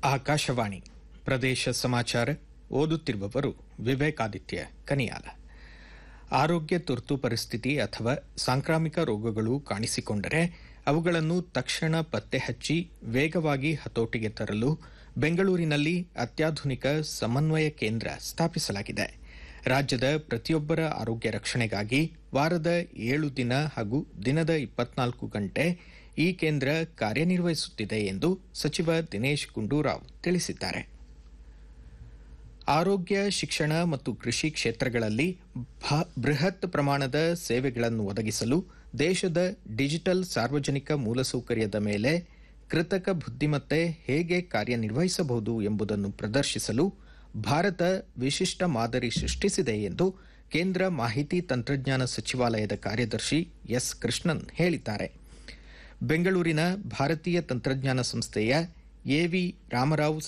ಆಕಾಶವಾಣಿ ಪ್ರದೇಶ ಸಮಾಚಾರ ಓದುತ್ತಿರುವವರು ವಿವೇಕಾದಿತ್ಯ ಕನಿಯಾಲ ಆರೋಗ್ಯ ತುರ್ತು ಪರಿಸ್ಥಿತಿ ಅಥವಾ ಸಾಂಕ್ರಾಮಿಕ ರೋಗಗಳು ಕಾಣಿಸಿಕೊಂಡರೆ ಅವುಗಳನ್ನು ತಕ್ಷಣ ಪತ್ತೆ ಹಚ್ಚಿ ವೇಗವಾಗಿ ಹತೋಟಿಗೆ ತರಲು ಬೆಂಗಳೂರಿನಲ್ಲಿ ಅತ್ಯಾಧುನಿಕ ಸಮನ್ವಯ ಕೇಂದ್ರ ಸ್ಥಾಪಿಸಲಾಗಿದೆ ರಾಜ್ಯದ ಪ್ರತಿಯೊಬ್ಬರ ಆರೋಗ್ಯ ರಕ್ಷಣೆಗಾಗಿ ವಾರದ ಏಳು ದಿನ ಹಾಗೂ ದಿನದ ಇಪ್ಪತ್ನಾಲ್ಕು ಗಂಟೆ ಈ ಕೇಂದ್ರ ಕಾರ್ಯನಿರ್ವಹಿಸುತ್ತಿದೆ ಎಂದು ಸಚಿವ ದಿನೇಶ್ ಗುಂಡೂರಾವ್ ತಿಳಿಸಿದ್ದಾರೆ ಆರೋಗ್ಯ ಶಿಕ್ಷಣ ಮತ್ತು ಕೃಷಿ ಕ್ಷೇತ್ರಗಳಲ್ಲಿ ಭ- ಬೃಹತ್ ಪ್ರಮಾಣದ ಸೇವೆಗಳನ್ನು ಒದಗಿಸಲು ದೇಶದ ಡಿಜಿಟಲ್ ಸಾರ್ವಜನಿಕ ಮೂಲಸೌಕರ್ಯದ ಮೇಲೆ ಕೃತಕ ಬುದ್ಧಿಮತ್ತೆ ಹೇಗೆ ಕಾರ್ಯನಿರ್ವಹಿಸಬಹುದು ಎಂಬುದನ್ನು ಪ್ರದರ್ಶಿಸಲು ಭಾರತ ವಿಶಿಷ್ಟ ಮಾದರಿ ಸೃಷ್ಟಿಸಿದೆ ಎಂದು ಕೇಂದ್ರ ಮಾಹಿತಿ ತಂತ್ರಜ್ಞಾನ ಸಚಿವಾಲಯದ ಕಾರ್ಯದರ್ಶಿ ಎಸ್ ಕೃಷ್ಣನ್ ಹೇಳಿದ್ದಾರೆ ಬೆಂಗಳೂರಿನ ಭಾರತೀಯ ತಂತ್ರಜ್ಞಾನ ಸಂಸ್ಥೆಯ ಎವಿ ರಾಮರಾವ್